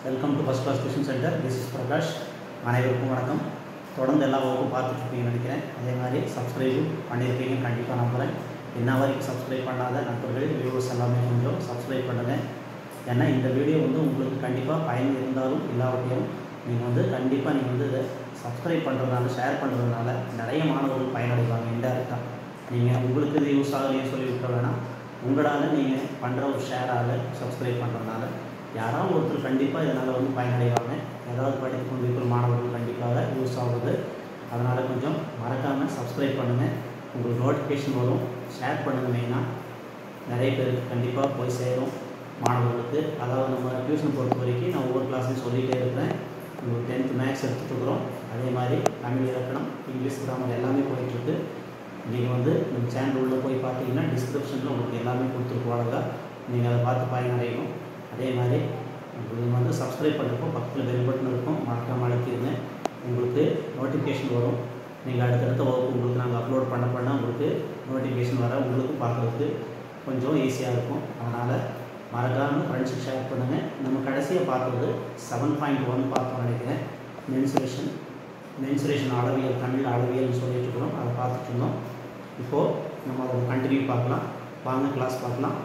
welcome to first class tuition centre this is Prakash அனைவருக்கும் வணக்கம் தொடர்ந்து எல்லா வகுப்பும் பார்த்துட்ருப்பீங்கன்னு நினைக்கிறேன் அதே மாதிரி சப்ஸ்கிரைபும் பண்ணியிருப்பீங்க கண்டிப்பாக நம்புகிறேன் என்ன வரைக்கும் சப்ஸ்கிரைப் பண்ணாத நண்பர்கள் வியூவர்ஸ் எல்லாமே கொஞ்சம் சப்ஸ்கிரைப் பண்ணுங்கள் ஏன்னா இந்த வீடியோ வந்து உங்களுக்கு கண்டிப்பாக பயன் இருந்தாலும் இல்லாவட்டையும் நீங்கள் வந்து கண்டிப்பாக நீங்கள் வந்து இதை சப்ஸ்கிரைப் பண்ணுறதுனால ஷேர் பண்ணுறதுனால நிறைய மாணவர்கள் பயனடைவாங்க இன்டெரக்டாக நீங்கள் உங்களுக்கு இது யூஸ் ஆகலையே சொல்லி விட்ட வேணாம் உங்களால் நீங்கள் பண்ணுற ஒரு ஷேரால் சப்ஸ்கிரைப் பண்ணுறதுனால யாராவது ஒருத்தர் கண்டிப்பாக இதனால் வந்து பயனடைவாங்க ஏதாவது படித்து கொண்டு இருக்கிற மாணவர்கள் கண்டிப்பாக யூஸ் ஆகுது அதனால் கொஞ்சம் மறக்காமல் சப்ஸ்கிரைப் பண்ணுங்கள் உங்களுக்கு நோட்டிஃபிகேஷன் வரும் ஷேர் பண்ணுங்கள் மெயினாக நிறைய பேருக்கு கண்டிப்பாக போய் சேரும் மாணவர்களுக்கு அதாவது நம்ம டியூஷன் பொறுத்த வரைக்கும் நான் ஒவ்வொரு கிளாஸையும் சொல்லிகிட்டே இருக்கிறேன் உங்களுக்கு டென்த் மேக்ஸ் எடுத்துகிட்டு இருக்கிறோம் அதே மாதிரி தமிழ் இலக்கணம் இங்கிலீஷ் கிராமர் எல்லாமே போயிட்டுருக்கு நீங்கள் வந்து நம்ம சேனல் உள்ளே போய் பார்த்தீங்கன்னா டிஸ்கிரிப்ஷனில் உங்களுக்கு எல்லாமே கொடுத்துருக்குவாங்க நீங்கள் அதை பார்த்து பயனடையணும் அதே மாதிரி உங்களுக்கு வந்து சப்ஸ்கிரைப் பண்ணுறப்போ பக்கத்தில் பெல் பட்டன் இருக்கும் மறக்காம அழைக்கிடுங்க உங்களுக்கு நோட்டிஃபிகேஷன் வரும் நீங்கள் அடுத்தடுத்த வகுப்பு உங்களுக்கு நாங்கள் அப்லோட் பண்ண பண்ண உங்களுக்கு நோட்டிஃபிகேஷன் வர உங்களுக்கு பார்க்குறதுக்கு கொஞ்சம் ஈஸியாக இருக்கும் அதனால் மறக்காமல் ஃப்ரெண்ட்ஸுக்கு ஷேர் பண்ணுங்கள் நம்ம கடைசியாக பார்த்தது செவன் பாயிண்ட் ஒன் பார்த்தோம் நினைக்கிறேன் மென்சுரேஷன் மென்சுரேஷன் அளவியல் தமிழ் அளவியல்னு சொல்லிட்டு இருக்கிறோம் அதை பார்த்துட்டு இருந்தோம் இப்போது நம்ம அதை கண்டினியூ பார்க்கலாம் வாங்க கிளாஸ் பார்க்கலாம்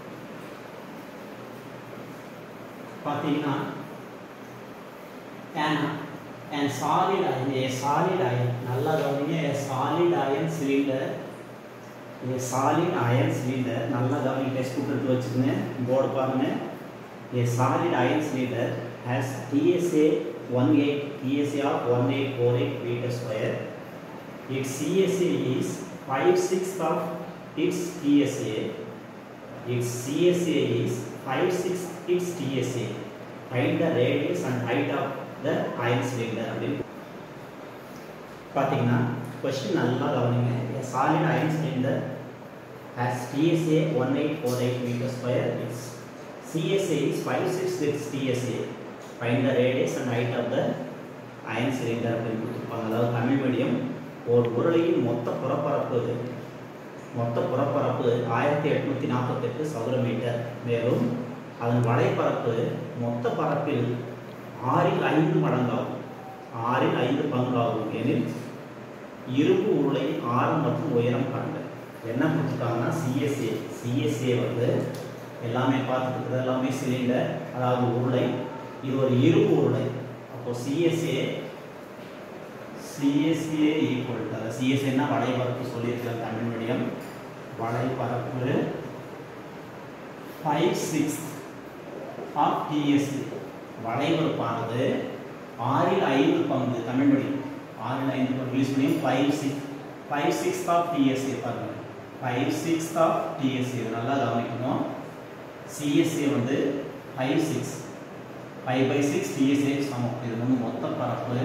பார்த்தீங்கன்னா an an solid iron a solid iron நல்லா கவனிங்க a solid iron cylinder a solid iron cylinder நல்லா கவனிங்க டெஸ்ட் புக் எடுத்து வச்சுக்கோங்க போர்டு பாருங்க a solid iron cylinder has TSA 18 TSA of 1848 meter square its CSA is 5 sixths of its TSA its CSA is 5 sixths its TSA find the radius and height of the iron cylinder அப்படின்னு பார்த்தீங்கன்னா question நல்லா கவனிங்க a solid iron cylinder has TSA 1848 meter square its CSA is 5 sixths its TSA find the radius and height of the iron cylinder அப்படின்னு கொடுத்துருப்பாங்க அதாவது Tamil medium ஒரு உருளையின் மொத்த புறப்பரப்பு மொத்த புறப்பரப்பு ஆயிரத்தி எட்நூற்றி நாற்பத்தெட்டு சதுர மீட்டர் மேலும் அதன் வலைப்பரப்பு மொத்த பரப்பில் ஆறில் ஐந்து மடங்காகும் ஆறில் ஐந்து பங்காகும் எனில் இரும்பு உருளையின் ஆரம் மற்றும் உயரம் காண்க என்ன கொடுத்துருக்காங்கன்னா சிஎஸ்ஏ சிஎஸ்ஏ வந்து எல்லாமே பார்த்துட்டு எல்லாமே சிலிண்டர் அதாவது உருளை இது ஒரு இரும்பு உருளை அப்போ சிஎஸ்ஏ சிஎஸ்ஏ ஈக்குவல் டு சிஎஸ்ஏன்னா வலைபரப்பு சொல்லியிருக்கிறேன் தமிழ் மீடியம் வலைபரப்பு ஃபைவ் சிக்ஸ் ஆஃப் டிஎஸ்சி வலைபரப்பானது ஆறில் ஐந்து பங்கு தமிழ் மீடியம் ஆறில் ஐந்து பங்கு English medium five six five six of TSC பாருங்க ஃபைவ் சிக்ஸ் ஆஃப் டிஎஸ்சி இது நல்லா கவனிக்கணும் சிஎஸ்சி வந்து five six five by six TSA சமம் இது வந்து மொத்த பரப்பு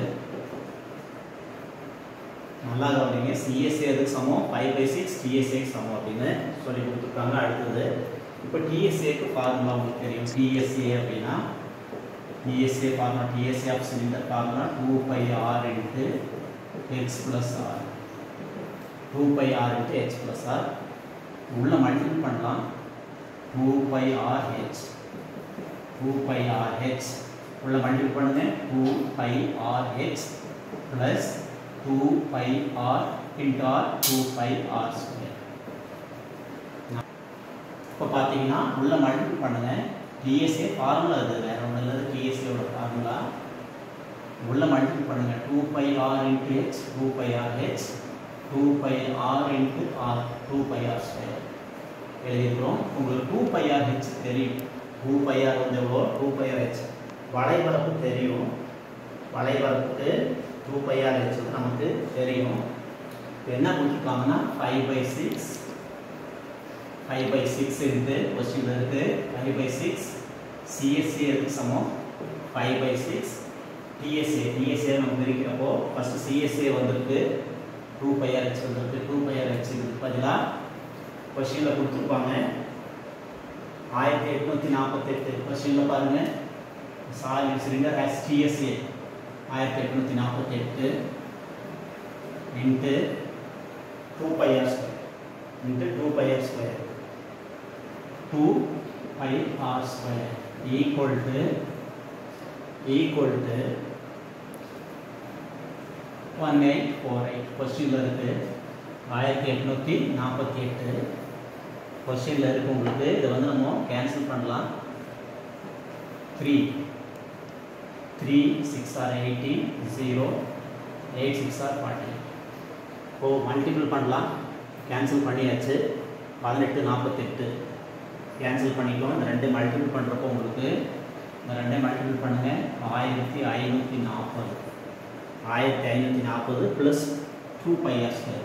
நல்லா கவனிங்க சிஎஸ்ஏ எதுக்கு சமம் ஃபைவ் பை சிக்ஸ் டிஎஸ்ஏக்கு சமம் அப்படின்னு சொல்லி கொடுத்துருக்காங்க அடுத்தது இப்போ டிஎஸ்ஏக்கு ஃபார்முலா உங்களுக்கு தெரியும் டிஎஸ்ஏ அப்படின்னா TSA formula TSA of cylinder formula two pi r into x plus r two pi r into x plus R உள்ள மல்டிபிள் பண்ணலாம் two pi R h two pi R h உள்ள multiple பண்ணுங்க two pi R H plus two pi r into r two pi R square இப்போ பார்த்தீங்கன்னா உள்ள multiple பண்ணுங்க DSA formula இது வேற ஒன்றும் இல்லை டிஎஸ்ஏவோட ஃபார்முலா உள்ள மல்டிபிள் பண்ணுங்க two pi r into H two pi R h two pi r into r two pi R square எழுதியிருக்கிறோம் உங்களுக்கு டூ பை ஆர் ஹெச் தெரியும் டூ பை ஆர் வந்து எவ்வளோ டூ பை ஆர் ஹெச் வளைபரப்பு தெரியும் வளைபரப்புக்கு டூ பை ஆர் ஹெச் வந்து நமக்கு தெரியும் இப்போ என்ன கொடுத்துருக்காங்கன்னா five by six five by six இருந்து கொஸ்டின் இருக்குது ஃபைவ் பை சிக்ஸ் சிஎஸ்சி இருக்கு சமம் five by six TSA TSA நம்ம பிரிக்கிறப்போ ஃபஸ்ட்டு சிஎஸ்ஏ வந்திருக்கு டூ பை ஆர் ஹெச் வந்திருக்கு டூ பை ஆர் ஹெச் இதுக்கு பதிலாக கொஸ்டினில் கொடுத்துருப்பாங்க ஆயிரத்தி எட்நூற்றி நாற்பத்தெட்டு கொஸ்டினில் பாருங்கள் சாரி சிலிண்டர் ஹேஸ் டிஎஸ்ஏ ஆயிரத்தி எட்நூற்றி நாற்பத்தெட்டு into two pi R square into two pi R square two pi R square equal to equal to one eight four eight கொஸ்டினில் இருக்குது ஆயிரத்தி எட்நூற்றி நாற்பத்தி எட்டு கொஸ்டினில் இருக்குது உங்களுக்கு இதை வந்து நம்ம கேன்சல் பண்ணலாம் three three six r eighty zero eight six r forty oh multiple பண்ணலாம் கேன்சல் பண்ணியாச்சு பதினெட்டு நாற்பத்தெட்டு கேன்சல் பண்ணிக்கலாம் இந்த ரெண்டு மல்டிபிள் பண்ணுறப்போ உங்களுக்கு இந்த ரெண்டே மல்டிபிள் பண்ணுங்கள் ஆயிரத்தி ஐநூற்றி நாற்பது ஆயிரத்தி ஐநூற்றி நாற்பது plus two pi r square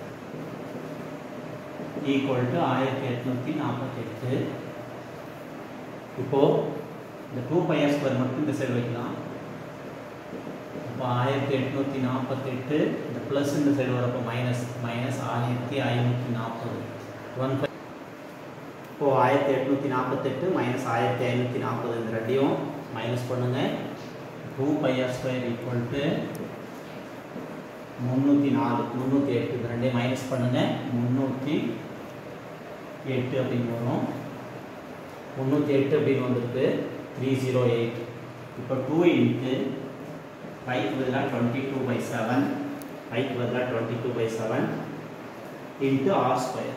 equal to ஆயிரத்தி எட்நூற்றி நாற்பத்தெட்டு இப்போது இந்த டூ பையர் ஸ்கொயர் மட்டும் இந்த சைடு வைக்கலாம் இப்போ ஆயிரத்தி எட்நூற்றி நாற்பத்தெட்டு இந்த ப்ளஸ் இந்த சைடு வரப்போ மைனஸ் மைனஸ் ஆயிரத்தி ஐநூற்றி நாற்பது ஒன் ஃபைவ் இப்போது ஆயிரத்தி எட்நூற்றி நாற்பத்தெட்டு மைனஸ் ஆயிரத்தி ஐநூற்றி நாற்பது இந்த ரெண்டையும் மைனஸ் பண்ணுங்கள் two pi r square equal to முந்நூற்றி நாலு முந்நூற்றி எட்டு இந்த ரெண்டையும் மைனஸ் பண்ணுங்கள் முந்நூற்றி எட்டு அப்படின்னு வரும் முந்நூற்றி எட்டு அப்படின்னு வந்திருக்கு த்ரீ ஜீரோ எயிட் இப்போ டூ இன்ட்டு ஃபைவ் பதிலாக twenty two by seven five பதிலாக twenty two by seven into R square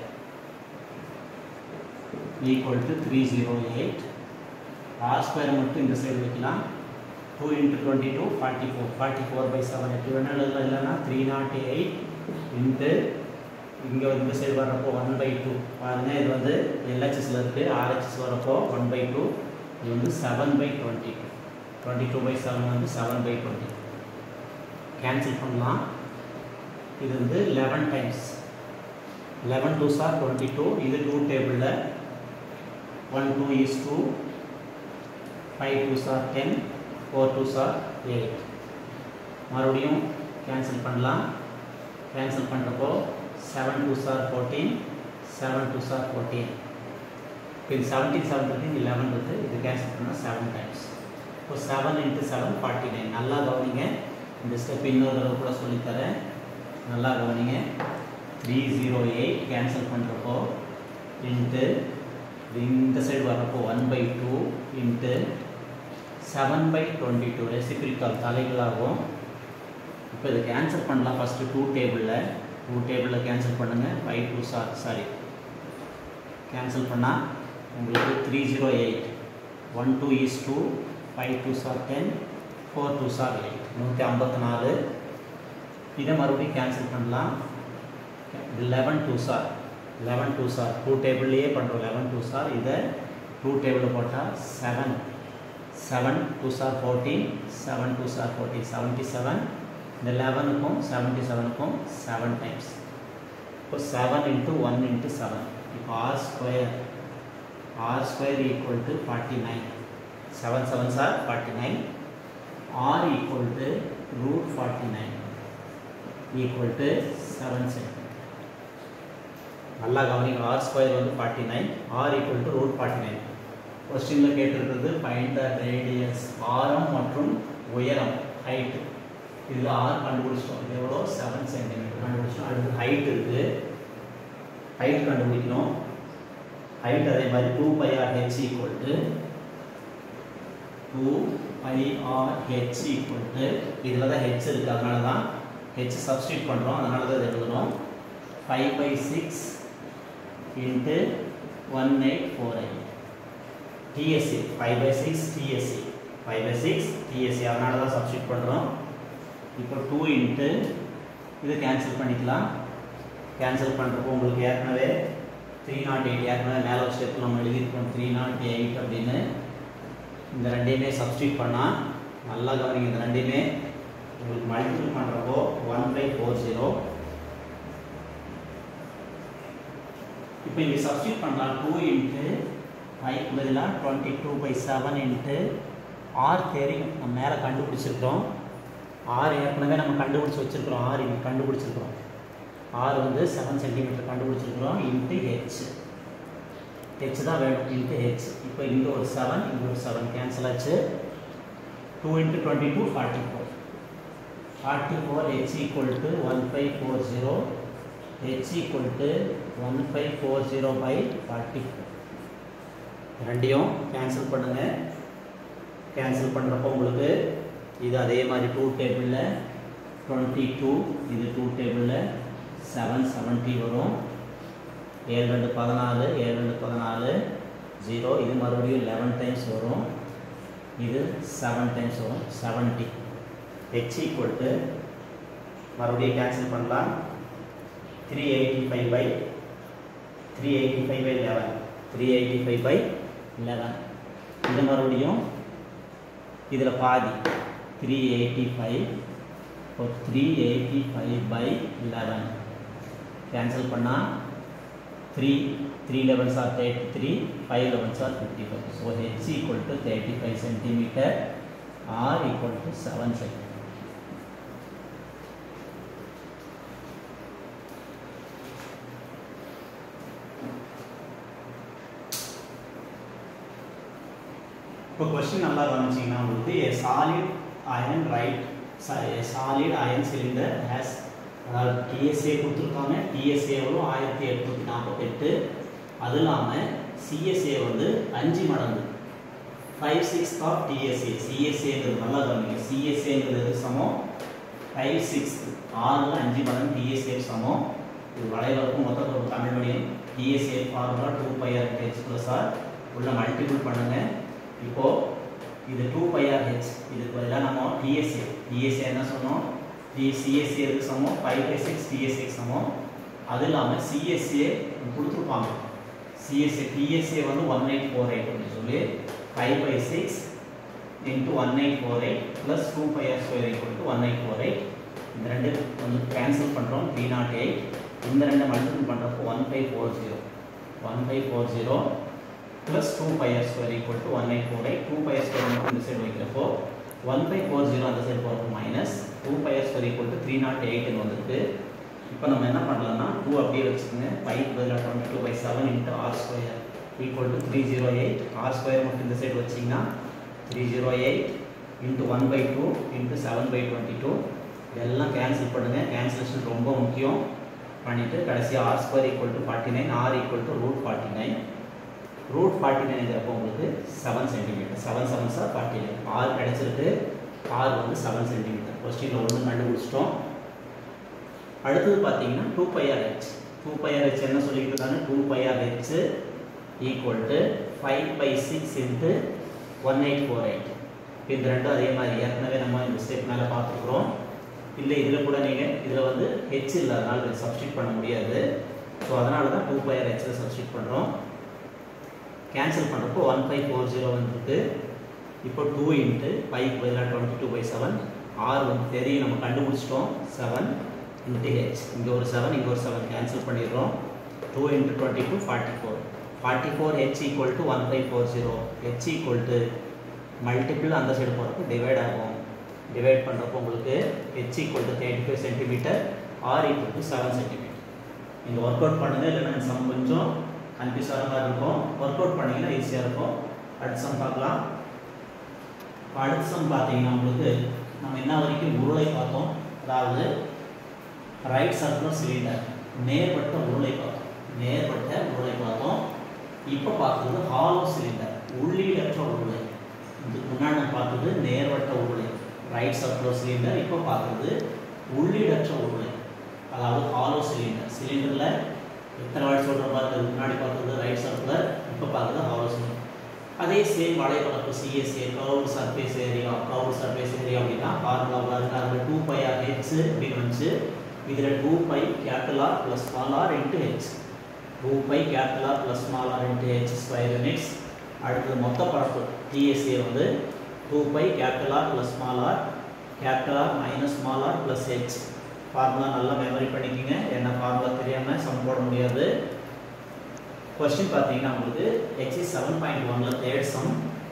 equal to three zero eight R square மட்டும் இந்த சைடு வைக்கலாம் two into twenty two forty four forty four by seven எட்டு வேணால் எழுதலாம் இல்லைன்னா three not eight into இங்கே இந்த சைடு வர்றப்போ ஒன் பை டூ பாருங்கள் இது வந்து எல்ஹெச்எஸில் இருக்குது ஆர்ஹெச்எஸ் வரப்போ ஒன் பை டூ இது வந்து seven by twenty two twenty two by seven வந்து செவன் பை டுவெண்ட்டி கேன்சல் பண்ணலாம் இது வந்து eleven times eleven twos are twenty two இது டூ டேபிளில் one two is two five twos are ten four twos are eight மறுபடியும் cancel பண்ணலாம் cancel பண்ணுறப்போ seven twos are fourteen seven twos are fourteen இப்போ இது செவன்டீன் செவன் இருக்குது இது eleven இருக்குது இது கேன்சல் பண்ணால் செவன் டைம்ஸ் இப்போ seven into seven forty nine நல்லா கவனிங்க இந்த ஸ்டெப் இன்னொரு தடவை கூட சொல்லித்தரேன் நல்லா கவனிங்க த்ரீ ஜீரோ எயிட் கேன்சல் பண்ணுறப்போ இன்ட்டு இந்த சைடு வர்றப்போ one by two into seven by twenty two reciprocal தலைகளாகும் இப்போ இதை கேன்சல் பண்ணலாம் ஃபஸ்ட்டு டூ டேபிளில் டூ டேபிளில் கேன்சல் பண்ணுங்கள் five twos are sorry cancel பண்ணால் உங்களுக்கு three zero eight one two is two five twos are ten four twos are eight நூற்றி ஐம்பத்தி நாலு இதை மறுபடியும் கேன்சல் பண்ணலாம் இது eleven twos are eleven twos sir two டேபிள்லேயே பண்ணுறோம் லெவன் டூ சார் இதை டூ டேபிளில் போட்டால் seven seven twos are fourteen seven twos are fourteen seventy seven இந்த லெவனுக்கும் செவன்ட்டி செவனுக்கும் செவன் டைம்ஸ் இப்போ seven into one into seven இப்போ r square r square equal to forty nine seven seven sir forty nine R equal to root forty nine equal to seven centimetre நல்லா கவனிங்க r square வந்து forty nine R equal to root forty nine கொஸ்டினில் கேட்டிருக்கிறது find the radius ஆரம் மற்றும் உயரம் height இதில் R கண்டுபிடிச்சிட்டோம் இது எவ்வளோ செவன் சென்டிமீட்டர் கண்டுபிடிச்சிட்டோம் அடுத்து ஹைட் இருக்குது ஹைட் கண்டுபிடிக்கணும் ஹைட் அதே மாதிரி two pi R h equal to two pi R h equal to இதில் தான் ஹெச் இருக்குது அதனால தான் ஹெச் சப்ஸ்டியூட் பண்ணுறோம் அதனால தான் இதை எழுதுகிறோம் five by six into one eight four eight TSC five by six TSC five by six TSC அதனால தான் சப்ஸ்டியூட் பண்ணுறோம் இப்போ டூ இன்ட்டு இது கேன்சல் பண்ணிக்கலாம் கேன்சல் பண்ணுறப்போ உங்களுக்கு ஏற்கனவே த்ரீ நாட் எயிட் ஏற்கனவே மேலே ஒரு ஸ்டெப் நம்ம எழுதியிருக்கோம் த்ரீ நாட் எயிட் அப்படின்னு இந்த ரெண்டையுமே சப்ஸ்டியூட் பண்ணால் நல்லா கவனிங்க இந்த ரெண்டையுமே உங்களுக்கு மல்டிபிள் பண்ணுறப்போ ஒன் பை ஃபோர் ஜீரோ இப்போ இங்கே சப்ஸ்டியூட் பண்ணலாம் டூ இன்ட்டு ஃபைவ் பதிலாக twenty two by seven into r தெரியும் நம்ம மேலே கண்டுபிடிச்சிருக்கிறோம் ஆர் ஏற்கனவே நம்ம கண்டுபிடிச்சி வச்சுருக்கிறோம் ஆர் இங்கே கண்டுபிடிச்சிருக்கிறோம் ஆர் வந்து செவன் சென்டிமீட்டர் கண்டுபிடிச்சிருக்கிறோம் இன்ட்டு ஹெச் ஹெச் தான் வேணும் இன்ட்டு ஹெச் இப்போ இங்கே ஒரு செவன் இங்கே ஒரு செவன் கேன்சல் ஆச்சு two into twenty two forty four forty four H equal to one five four zero H equal to one five four zero by forty four ரெண்டையும் cancel பண்ணுங்கள் cancel பண்ணுறப்போ உங்களுக்கு இது அதே மாதிரி டூ டேபிளில் டுவெண்ட்டி டூ இது டூ டேபிளில் செவன் செவன்ட்டி வரும் ஏழு ரெண்டு பதினாலு ஏழு ரெண்டு பதினாலு ஜீரோ இது மறுபடியும் லெவன் டைம்ஸ் வரும் இது செவன் டைம்ஸ் வரும் செவன்ட்டி ஹெச் ஈக்குவல் டு மறுபடியும் கேன்சல் பண்ணலாம் three eighty five by three eighty five by eleven three eighty five by eleven இது மறுபடியும் இதில் பாதி த்ரீ எயிட்டி ஃபைவ் இப்போ three eighty five by eleven cancel பண்ணால் three three elevens are thirty three five elevens are fifty five so h equal to thirty five centimetre R equal to seven centimetre இப்போ question நல்லா கவனிச்சிங்கன்னா உங்களுக்கு a solid iron right a solid iron cylinder has அதாவது TSA கொடுத்துருக்காங்க TSA எவ்வளோ ஆயிரத்தி எட்நூற்றி நாற்பத்தெட்டு அது இல்லாமல் சிஎஸ்ஏ வந்து அஞ்சு மடங்கு ஃபைவ் சிக்ஸ் ஆஃப் டிஎஸ்ஏ சிஎஸ்ஏங்கிறது நல்லா கவனிங்க சிஎஸ்ஏங்கிறது சமம் ஃபைவ் சிக்ஸ் ஆறில் அஞ்சு மடங்கு டிஎஸ்ஏ சமம் இது வளைவதற்கும் மொத்தம் ஒரு Tamil medium TSA formula two pi R H plus R உள்ள மல்டிபிள் பண்ணுங்கள் இப்போது இது டூ பை ஆர் ஹெச் இதுக்கு பதிலாக நம்ம டிஎஸ்ஏ டிஎஸ்ஏ என்ன சொன்னோம் டி சிஎஸ்ஏ இருக்கு சமம் ஃபைவ் பை சிக்ஸ் டிஎஸ்ஏ சமம் அது இல்லாமல் சிஎஸ்ஏ கொடுத்துருப்பாங்க சிஎஸ்ஏ டிஎஸ்ஏ வந்து ஒன் எயிட் ஃபோர் எயிட் அப்படின்னு சொல்லி five by six into one eight four eight plus two pi R square equal to one eight four eight இந்த ரெண்டு வந்து கேன்சல் பண்ணுறோம் த்ரீ நாட் எயிட் இந்த ரெண்டு மல்டிபிள் பண்ணுறப்போ one five four zero one five four zero plus two pi R square equal to one eight four eight two pi R square மட்டும் இந்த side வைக்கிறப்போ ஒன் பை ஃபோர் ஜீரோ அந்த side போகிறப்போ minus two pi R square equal to three naught எயிட்னு வந்திருக்கு இப்போ நம்ம என்ன பண்ணலாம்னா டூ அப்படியே வச்சுக்கோங்க ஃபைவ் பதிலாக twenty two by seven into R square equal to three zero eight R square மட்டும் இந்த சைடு வச்சிங்கன்னா three zero eight into one by two into seven by twenty two இதெல்லாம் கேன்சல் பண்ணுங்கள் கேன்சலேஷன் ரொம்ப முக்கியம் பண்ணிவிட்டு கடைசி R square equal to forty nine R equal to root forty nine root forty நைன்ங்கிறப்போ உங்களுக்கு seven centimetre seven seven sir forty nine R கிடச்சிருக்கு R வந்து செவன் சென்டிமீட்டர் கொஸ்டினில் ஒன்று கண்டுபிடிச்சிட்டோம் அடுத்தது பார்த்தீங்கன்னா two pi R H two pi R H என்ன சொல்லிட்டு இருக்காங்க two pi R H equal to five by six into one eight four eight இந்த ரெண்டும் அதே மாதிரி ஏற்கனவே நம்ம இந்த ஸ்டெப் மேலே பார்த்துருக்குறோம் இல்லை இதில் கூட நீங்கள் இதில் வந்து ஹெச் இல்லை அதனால் இதை சப்ஸ்டியூட் பண்ண முடியாது ஸோ அதனால தான் டூ பைஆர் ஹெச்சில் சப்ஸ்டியூட் பண்ணுறோம் கேன்சல் பண்ணுறப்போ ஒன் ஃபைவ் ஃபோர் ஜீரோ வந்துருக்கு இப்போ டூ இன்ட்டு ஃபைவ் பதிலாக twenty two by seven R வந்து தெரியும் நம்ம கண்டுபிடிச்சிட்டோம் செவன் இன்ட்டு ஹெச் இங்கே ஒரு செவன் இங்கே ஒரு செவன் கேன்சல் பண்ணிடுறோம் two into twenty two forty four forty four H equal to one five four zero H equal to multiple அந்த சைடு போகிறப்போ டிவைட் ஆகும் டிவைட் பண்ணுறப்போ உங்களுக்கு H equal to thirty five centimetre R equal to seven centimetre நீங்கள் work out பண்ணுங்கள் இல்லைன்னா some கொஞ்சம் confuse ஆகிற மாதிரி இருக்கும் ஒர்க் அவுட் பண்ணிங்கன்னா ஈஸியாக இருக்கும் அடுத்த சம் பார்க்கலாம் அடுத்த சம் பார்த்தீங்கன்னா உங்களுக்கு நம்ம என்ன வரைக்கும் உருளை பார்த்தோம் அதாவது ரைட் சர்க்குலர் சிலிண்டர் நேர்வட்ட உருளை பார்த்தோம் நேர்வட்ட உருளை பார்த்தோம் இப்போ பார்த்தது ஹாலோ சிலிண்டர் உள்ளீடற்ற உருளை இதுக்கு முன்னாடி நம்ம பார்த்தது நேர்வட்ட உருளை ரைட் சர்க்குலர் சிலிண்டர் இப்போ பார்த்தது உள்ளீடற்ற உருளை அதாவது ஹாலோ சிலிண்டர் சிலிண்டரில் எத்தனை வாட்டி சொல்கிற பாருங்க இதுக்கு முன்னாடி பார்த்தது ரைட் சர்க்குலர் இப்போ பார்த்தது ஹாலோ சிலிண்டர் அதே சேம் வளைவளப்பு சிஎஸ்ஏ கவுல் சர்ஃபேஸ் ஏரியா கவுல் சர்ஃபேஸ் ஏரியா அப்படின்னா ஃபார்முலாவாக இருக்குது அதில் டூ பை ஆர் ஹெச் அப்படின்னு வந்துச்சு இதில் two pi capital R plus small R into H two pi capital R plus small R into H square units அடுத்தது மொத்த பரப்பு டிஎஸ்ஏ வந்து two pi capital R plus small R capital R minus small R plus H formula நல்லா memory பண்ணிக்கோங்க என்ன formula தெரியாமல் some போட முடியாது கொஸ்டின் பார்த்தீங்கன்னா உங்களுக்கு எக்ஸி செவன் பாயிண்ட் ஒனில் third sum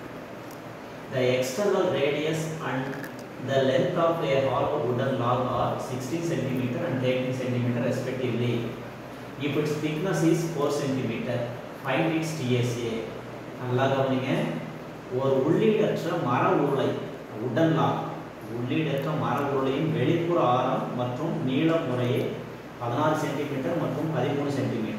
the external radius and the length of a hollow wooden log are sixteen centimetre and thirteen centimetre respectively if its thickness is four centimetre find its TSA நல்லா கவனிங்க ஒரு உள்ளீடற்ற மர உருளை உடன் lock உள்ளீடற்ற மர உருளையின் வெளிப்புற ஆரம் மற்றும் நீளம் முறையே பதினாறு சென்டிமீட்டர் மற்றும் பதிமூணு சென்டிமீட்டர்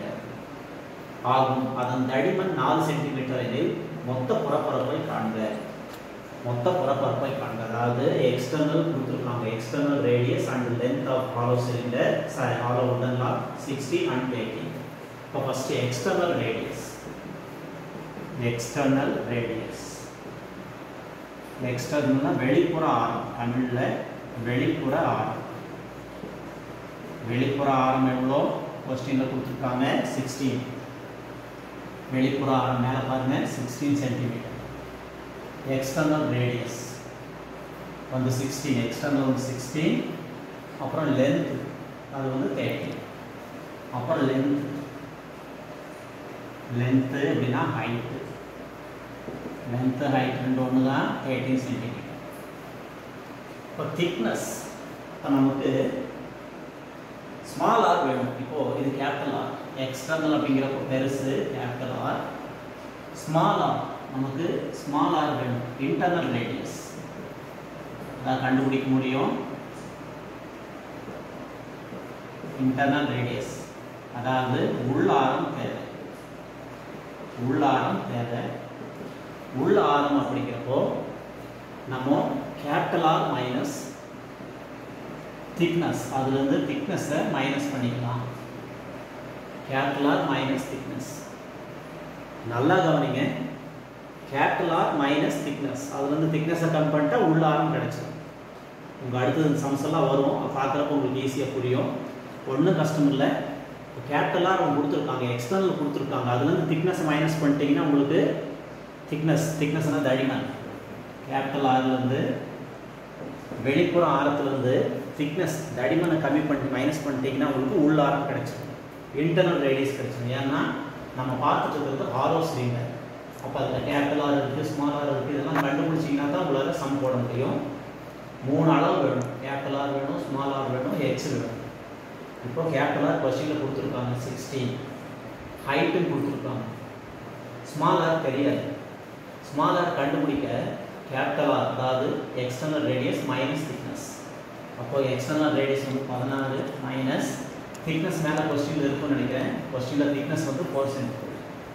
ஆகும் அதன் தடிமன் நாலு சென்டிமீட்டர் எனில் மொத்த புறப்பரப்பை காண்க மொத்த புறப்பரப்பை காண்க அதாவது எக்ஸ்டர்னல் கொடுத்துருக்காங்க external radius and length of hollow cylinder sorry hollow உடன் லாக் சிக்ஸ்டி அண்ட் எயிட்டி இப்போ first external radius external radius எக்ஸ்டர்னல்னா வெளிப்புற ஆரம் தமிழில் வெளிப்புற ஆரம் வெளிப்புற ஆரம் எவ்வளோ கொஸ்டினில் கொடுத்துருக்காங்க சிக்ஸ்டீன் வெளிப்புற ஆரம் மேலே பாருங்கள் சிக்ஸ்டீன் சென்டிமீட்டர் எக்ஸ்டர்னல் ரேடியஸ் வந்து சிக்ஸ்டீன் எக்ஸ்டர்னல் வந்து சிக்ஸ்டீன் அப்புறம் லென்த் அது வந்து தேர்ட்டி அப்புறம் லென்த் லென்த்து அப்படின்னா ஹைட்டு லென்த்து ஹைட் ரெண்டு ஒன்று தான் எயிட்டீன் சென்டிமீட்டர் இப்போ திக்னஸ் இப்போ நமக்கு ஸ்மால் ஆர் வேணும் இப்போது இது கேபிட்டல் ஆர் எக்ஸ்டர்னல் அப்படிங்கிறப்போ பெருசு கேபிட்டல் ஆர் ஸ்மால் ஆர் நமக்கு ஸ்மால் ஆர் வேணும் இன்டர்னல் ரேடியஸ் அதான் கண்டுபிடிக்க முடியும் இன்டர்னல் ரேடியஸ் அதாவது உள்ளாரம் தேவை உள்ளாரம் தேவை உள்ள ஆரம் அப்படிங்கிறப்போ நம்ம கேபிட்டல் ஆர் மைனஸ் திக்னஸ் அதுலேருந்து திக்னஸை மைனஸ் பண்ணிக்கலாம் கேபிட்டல் ஆர் மைனஸ் திக்னஸ் நல்லா கவனிங்க கேபிட்டல் ஆர் மைனஸ் திக்னஸ் அதுலேருந்து திக்னஸை கம் பண்ணிட்டா உள்ள ஆரம் கிடச்சிடும் உங்கள் அடுத்தது சம்ஸ் எல்லாம் வரும் அது பார்க்குறப்ப உங்களுக்கு ஈஸியாக புரியும் ஒன்றும் கஷ்டம் இல்லை கேபிட்டல் ஆர் அவங்க கொடுத்துருக்காங்க எக்ஸ்டர்னல் கொடுத்துருக்காங்க அதுலேருந்து திக்னஸை மைனஸ் பண்ணிட்டீங்கன்னா உங்களுக்கு திக்னஸ் திக்னஸ்னால் தடிமன் கேபிட்டல் ஆர்லேருந்து வெளிப்புற ஆரத்துலேருந்து திக்னஸ் தடிமனை கம்மி பண்ணி மைனஸ் பண்ணிட்டீங்கன்னா உங்களுக்கு உள்ள ஆரம் கிடைச்சிடும் இன்டர்னல் ரேடியஸ் கிடைச்சிடும் ஏன்னா நம்ம பார்த்துட்டு இருக்கிறது ஹாரோ சிலிண்டர் அப்போ அதில் கேபிட்டல் ஆர் இருக்குது ஸ்மால் ஆர் இருக்குது இதெல்லாம் கண்டுபிடிச்சிங்கன்னா தான் உங்களால் சம் போட முடியும் மூணு அளவு வேணும் கேபிட்டல் ஆர் வேணும் ஸ்மால் ஆர் வேணும் ஹெச் வேணும் இப்போ கேபிட்டல் ஆர் கொஸ்டினில் கொடுத்துருக்காங்க சிக்ஸ்டீன் ஹைட்டும் கொடுத்துருக்காங்க ஸ்மால் ஆர் தெரியாது ஸ்மால் ஆர் கண்டுபிடிக்க கேபிட்டல் ஆர் அதாவது எக்ஸ்டர்னல் ரேடியஸ் மைனஸ் திக்னஸ் அப்போது எக்ஸ்டர்னல் ரேடியஸ் வந்து பதினாறு மைனஸ் திக்னஸ் மேலே கொஸ்டினில் இருக்கும்னு நினைக்கிறேன் கொஸ்டினில் திக்னஸ் வந்து four centimetre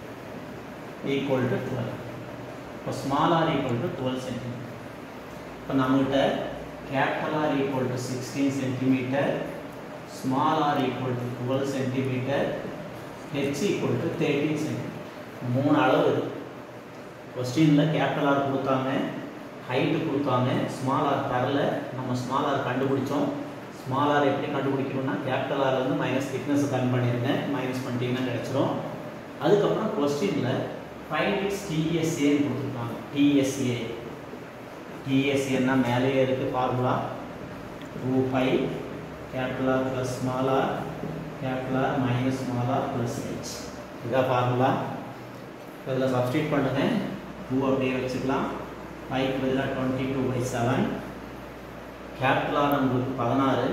equal to twelve இப்போ small R equal to twelve centimetre இப்போ நம்மகிட்ட capital R equal to sixteen centimetre small R equal to twelve centimetre H equal to thirteen centimetre மூணு அளவு இருக்குது கொஸ்டினில் கேபிட்டல் ஆர் கொடுத்தாங்க height கொடுத்தாங்க small R தரல நம்ம ஸ்மால் ஆர் கண்டுபிடிச்சோம் ஸ்மால் ஆர் எப்படி கண்டுபிடிக்கணும்னா கேபிட்டல் ஆர்லேருந்து மைனஸ் திக்னஸ் கம்மி பண்ணிடுங்க மைனஸ் பண்ணிட்டீங்கன்னா கிடச்சிரும் அதுக்கப்புறம் கொஸ்டினில் ஃபைவ் இட்ஸ் டிஎஸ்ஏன்னு கொடுத்துருக்காங்க டிஎஸ்ஏ டிஎஸ்ஏன்னா மேலேயே இருக்குது formula two five capital R plus small R capital R minus small R plus H இதான் ஃபார்முலா இதில் சப்ஸ்டியூட் பண்ணுங்கள் டூ அப்படியே வச்சுக்கலாம் ஃபைவ் பதிலாக twenty two by seven capital R நம்மளுக்கு பதினாறு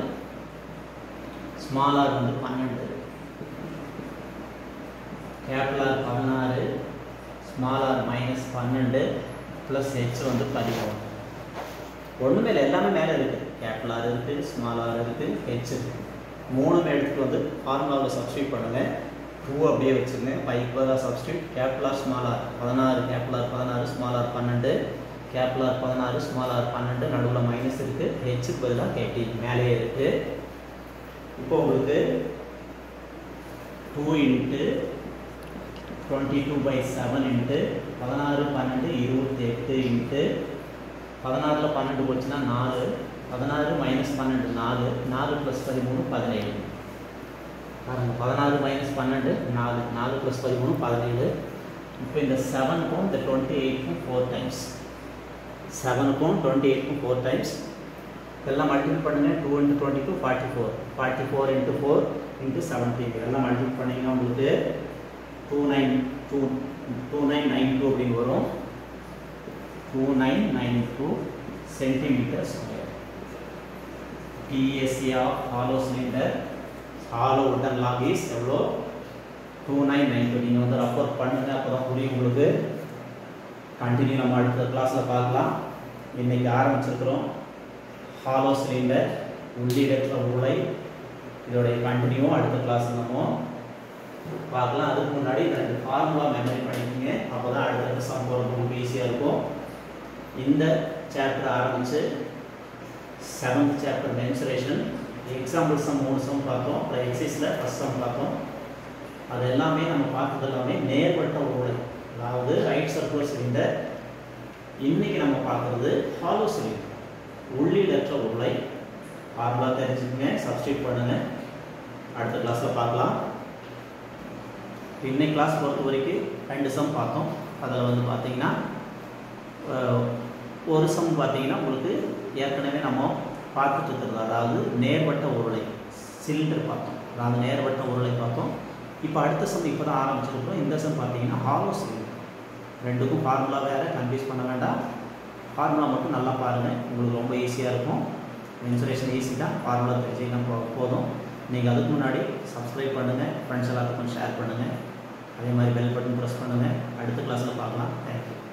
ஸ்மால் ஆர் வந்து பன்னெண்டு கேபிட்டல் ஆர் பதினாறு ஸ்மால் ஆர் மைனஸ் பன்னெண்டு ப்ளஸ் ஹெச் வந்து பதிமூணு ஒன்றுமே இல்லை எல்லாமே மேலே இருக்குது கேபிட்டல் ஆர் இருக்குது ஸ்மால் ஆர் இருக்குது ஹெச் இருக்குது மூணுமே எடுத்துகிட்டு வந்து ஃபார்முலாவில் சப்ஸ்டியூட் பண்ணுங்கள் டூ அப்படியே வச்சுருங்க ஃபைவ் பதிலாக substitute capital R small R பதினாறு கேபிட்டல் ஆர் பதினாறு ஸ்மால் ஆர் பன்னெண்டு கேபிட்டல் ஆர் பதினாறு ஸ்மால் ஆர் பன்னெண்டு நடுவில் மைனஸ் இருக்குது ஹெச்சுக்கு பதிலாக எயிட்டீன் மேலேயே இருக்குது இப்போ உங்களுக்கு two into twenty two by seven into பதினாறு பன்னெண்டு இருபத்தி எட்டு இன்ட்டு பதினாறில் பன்னெண்டு போச்சுன்னா நாலு பதினாறு மைனஸ் பன்னெண்டு நாலு நாலு ப்ளஸ் பதிமூணு பதினேழு பாருங்கள் பதினாறு மைனஸ் பன்னெண்டு நாலு நாலு ப்ளஸ் பதிமூணு பதினேழு இப்போ இந்த செவனுக்கும் இந்த டுவெண்ட்டி எயிட்க்கும் ஃபோர் டைம்ஸ் செவனுக்கும் டுவெண்ட்டி எயிட்க்கும் ஃபோர் டைம்ஸ் இதெல்லாம் மல்டிபிள் பண்ணுங்கள் two into twenty two forty four forty four into four into seventeen இதெல்லாம் மல்டிபிள் பண்ணிங்கன்னா உங்களுக்கு two nine two two nine nine two அப்படின்னு வரும் two nine nine two centimetre square TSC of hollow cylinder hollow உட்டன் log is எவ்வளோ two nine nine two நீங்கள் வந்து refer பண்ணுங்கள் அப்போ தான் புரியும் உங்களுக்கு கண்டினியூ நம்ம அடுத்த கிளாஸில் பார்க்கலாம் இன்றைக்கி ஆரம்பிச்சிருக்கிறோம் ஹாலோ சிலிண்டர் உள்ளிடற்ற உலை இதோடைய கண்டினியூ அடுத்த கிளாஸ் நம்ம பார்க்கலாம் அதுக்கு முன்னாடி இந்த ரெண்டு ஃபார்முலா மெமரி பண்ணிக்கிங்க அப்போ தான் அடுத்த சம் போகிறது உங்களுக்கு ஈஸியாக இருக்கும் இந்த சாப்டர் ஆரம்பித்து seventh chapter mensuration example sum மூணு சம் பார்த்தோம் அப்புறம் எக்ஸைஸில் ஃபஸ்ட் சம் பார்த்தோம் அது எல்லாமே நம்ம பார்த்தது எல்லாமே நேர்வட்ட உருளை அதாவது ரைட் சர்க்குலர் சிலிண்டர் இன்னைக்கு நம்ம பார்க்குறது ஹாலோ சிலிண்டர் உள்ளீடற்ற உருளை ஃபார்முலா தெரிஞ்சுக்கங்க சப்ஸ்டியூட் பண்ணுங்க அடுத்த கிளாஸில் பார்க்கலாம் இன்னைக்கு கிளாஸ் பொறுத்த வரைக்கும் ரெண்டு சம் பார்த்தோம் அதில் வந்து பார்த்தீங்கன்னா அஹ், ஒரு சம் பார்த்தீங்கன்னா உங்களுக்கு ஏற்கனவே நம்ம பார்த்துட்டு இருக்கிறது அதாவது நேர்வட்ட உருளை சிலிண்டர் பார்த்தோம் அதாவது நேர்வட்ட உருளை பார்த்தோம் இப்போ அடுத்த சம் இப்போ தான் ஆரம்பிச்சிருக்கிறோம் இந்த சம் பார்த்தீங்கன்னா ஹாலோ சிலிண்டர் ரெண்டுக்கும் ஃபார்முலா வேறு கன்ஃபியூஸ் பண்ண வேண்டாம் ஃபார்முலா மட்டும் நல்லா பாருங்கள் உங்களுக்கு ரொம்ப ஈஸியாக இருக்கும் இன்சுரேஷன் ஈஸி தான் ஃபார்முலா தெரிஞ்சுக்கினா போ- போதும் நீங்கள் அதுக்கு முன்னாடி சப்ஸ்கிரைப் பண்ணுங்கள் ஃப்ரெண்ட்ஸ் எல்லாத்துக்கும் ஷேர் பண்ணுங்கள் அதே மாதிரி பெல் பட்டன் ப்ரெஸ் பண்ணுங்கள் அடுத்த கிளாஸில் பார்க்கலாம் தேங்க்யூ